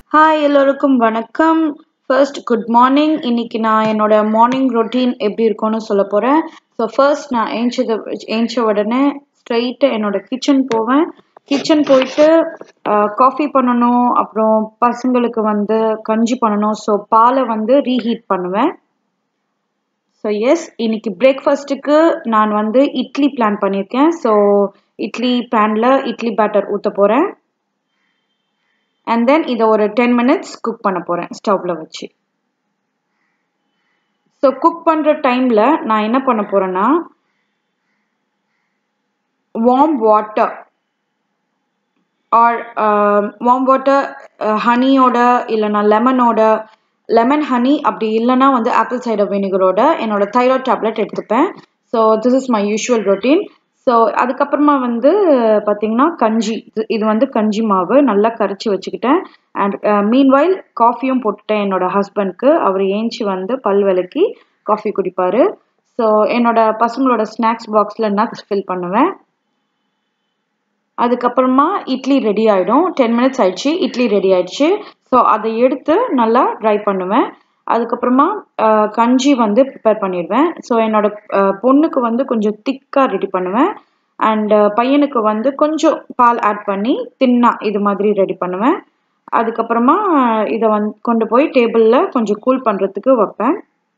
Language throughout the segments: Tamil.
ஹாய் எல்லோருக்கும் வணக்கம் ஃபர்ஸ்ட் குட் மார்னிங் இன்னைக்கு நான் என்னோட மார்னிங் ரொட்டீன் எப்படி இருக்கும்னு சொல்ல போகிறேன் ஸோ ஃபர்ஸ்ட் நான் ஏஞ்சது ஏஞ்ச உடனே ஸ்ட்ரைட்டாக என்னோட கிச்சன் போவேன் கிச்சன் போயிட்டு காஃபி பண்ணணும் அப்புறம் பசங்களுக்கு வந்து கஞ்சி பண்ணணும் ஸோ பாலை வந்து ரீஹீட் பண்ணுவேன் ஸோ எஸ் இன்னைக்கு பிரேக்ஃபாஸ்ட்டுக்கு நான் வந்து இட்லி பிளான் பண்ணியிருக்கேன் ஸோ இட்லி பேனில் இட்லி பேட்டர் ஊற்ற போகிறேன் அண்ட் தென் இதை ஒரு டென் மினிட்ஸ் குக் பண்ண போகிறேன் ஸ்டவ்வில் வச்சு ஸோ குக் பண்ணுற டைமில் நான் என்ன பண்ண போகிறேன்னா warm water or warm water ஹனியோட இல்லைனா லெமனோட லெமன் ஹனி அப்படி இல்லைனா வந்து ஆப்பிள் சைடர் வினிகரோட என்னோட தைராய்ட் டேப்லெட் எடுத்துப்பேன் so this is my usual routine so அதுக்கப்புறமா வந்து பார்த்தீங்கன்னா கஞ்சி இது வந்து கஞ்சி மாவு நல்லா கரைச்சி வச்சுக்கிட்டேன் அண்ட் மீன்வைல் காஃபியும் போட்டுட்டேன் என்னோட ஹஸ்பண்ட்க்கு அவர் ஏஞ்சி வந்து பல் விளக்கி காஃபி குடிப்பார் ஸோ என்னோட பசங்களோட ஸ்நாக்ஸ் பாக்ஸில் நட்ஸ் ஃபில் பண்ணுவேன் அதுக்கப்புறமா இட்லி ரெடி ஆகிடும் டென் மினிட்ஸ் ஆயிடுச்சு இட்லி ரெடி ஆயிடுச்சு ஸோ அதை எடுத்து நல்லா ட்ரை பண்ணுவேன் அதுக்கப்புறமா கஞ்சி வந்து ப்ரிப்பேர் பண்ணிடுவேன் ஸோ என்னோட பொண்ணுக்கு வந்து கொஞ்சம் திக்காக ரெடி பண்ணுவேன் அண்ட் பையனுக்கு வந்து கொஞ்சம் பால் ஆட் பண்ணி தின்னா இது மாதிரி ரெடி பண்ணுவேன் அதுக்கப்புறமா இதை வந்து கொண்டு போய் டேபிளில் கொஞ்சம் கூல் பண்ணுறதுக்கு வைப்பேன்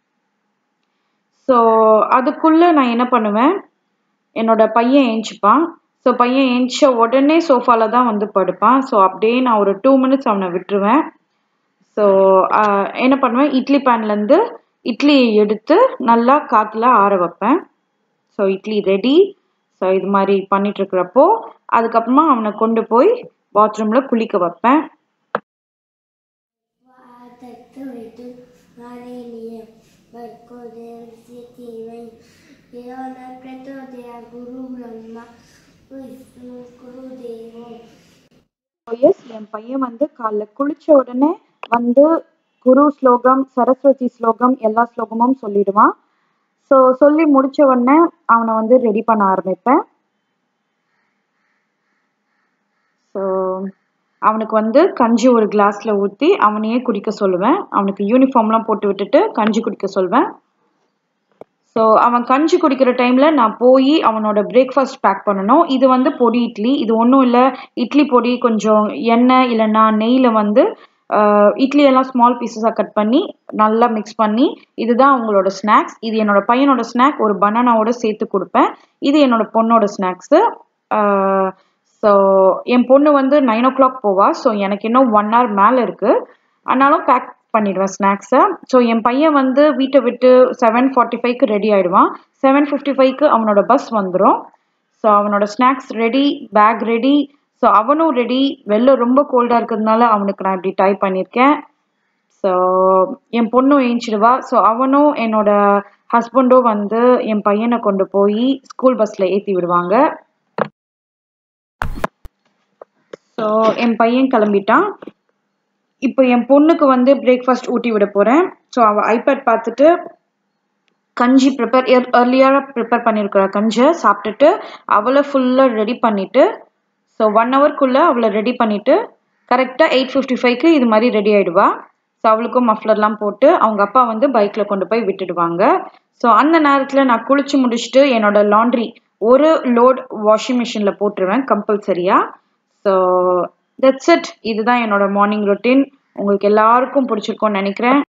ஸோ அதுக்குள்ளே நான் என்ன பண்ணுவேன் என்னோட பையன் ஏஞ்சிப்பான் ஸோ பையன் ஏஞ்சிச்ச உடனே சோஃபாவில் தான் வந்து படுப்பான் ஸோ அப்படியே நான் ஒரு டூ மினிட்ஸ் அவனை விட்டுருவேன் ஸோ என்ன பண்ணுவேன் இட்லி பேன்லேருந்து இட்லியை எடுத்து நல்லா காற்றுல ஆற வைப்பேன் ஸோ இட்லி ரெடி ஸோ இது மாதிரி பண்ணிட்டுருக்கிறப்போ அதுக்கப்புறமா அவனை கொண்டு போய் பாத்ரூமில் குளிக்க வைப்பேன் எஸ் என் பையன் வந்து காலைல குளிச்ச உடனே வந்து குரு ஸ்லோகம் சரஸ்வதி ஸ்லோகம் எல்லா ஸ்லோகமும் சொல்லிடுவான் ஸோ சொல்லி முடிச்ச உடனே அவனை வந்து ரெடி பண்ண ஆரம்பிப்பேன் ஸோ அவனுக்கு வந்து கஞ்சி ஒரு கிளாஸில் ஊற்றி அவனையே குடிக்க சொல்லுவேன் அவனுக்கு யூனிஃபார்ம்லாம் போட்டு விட்டுட்டு கஞ்சி குடிக்க சொல்வேன் ஸோ அவன் கஞ்சி குடிக்கிற டைமில் நான் போய் அவனோட பிரேக்ஃபாஸ்ட் பேக் பண்ணணும் இது வந்து பொடி இட்லி இது ஒன்றும் இல்லை இட்லி பொடி கொஞ்சம் எண்ணெய் இல்லைன்னா நெய்யில் வந்து இட்லி எல்லாம் ஸ்மால் பீசஸாக கட் பண்ணி நல்லா மிக்ஸ் பண்ணி இதுதான் அவங்களோட ஸ்நாக்ஸ் இது என்னோட பையனோட ஸ்நாக் ஒரு பனானாவோட சேர்த்து கொடுப்பேன் இது என்னோட பொண்ணோட ஸ்நாக்ஸு ஸோ என் பொண்ணு வந்து நைன் ஓ கிளாக் போவா ஸோ எனக்கு இன்னும் ஒன் ஹவர் மேலே இருக்குது ஆனாலும் பேக் பண்ணிடுவேன் ஸ்நாக்ஸை ஸோ என் பையன் வந்து வீட்டை விட்டு செவன் ஃபார்ட்டி ஃபைவ்க்கு ரெடி ஆகிடுவான் செவன் ஃபிஃப்டி ஃபைவ்க்கு அவனோட பஸ் வந்துடும் ஸோ அவனோட snacks ready bag ready so அவனும் ரெடி வெளில ரொம்ப கோல்டாக இருக்கிறதுனால அவனுக்கு நான் இப்படி டைப் பண்ணியிருக்கேன் ஸோ என் பொண்ணும் ஏஞ்சிடுவா ஸோ அவனும் என்னோட ஹஸ்பண்டும் வந்து என் பையனை கொண்டு போய் ஸ்கூல் பஸ்ஸில் ஏற்றி விடுவாங்க ஸோ என் பையன் கிளம்பிட்டான் இப்போ என் பொண்ணுக்கு வந்து பிரேக்ஃபாஸ்ட் ஊட்டி விட போகிறேன் ஸோ அவள் ஐபேட் பார்த்துட்டு கஞ்சி ப்ரிப்பேர் ஏர்லியாக ப்ரிப்பேர் பண்ணியிருக்கிற கஞ்சை சாப்பிட்டுட்டு அவளை ஃபுல்லாக ரெடி பண்ணிவிட்டு ஸோ ஒன் ஹவர்க்குள்ளே அவளை ரெடி பண்ணிவிட்டு கரெக்டாக எயிட் ஃபிஃப்டி ஃபைவ்க்கு இது மாதிரி ரெடி ஆகிடுவா ஸோ அவளுக்கும் மஃப்லர்லாம் போட்டு அவங்க அப்பா வந்து பைக்கில் கொண்டு போய் விட்டுடுவாங்க ஸோ அந்த நேரத்தில் நான் குளிச்சு முடிச்சுட்டு என்னோட லாண்ட்ரி ஒரு லோட் வாஷிங் மிஷினில் போட்டுருவேன் கம்பல்சரியாக ஸோ தட்ஸ் இட் இதுதான் என்னோட மார்னிங் ரொட்டீன் உங்களுக்கு எல்லாருக்கும் பிடிச்சிருக்கும்னு நினைக்கிறேன்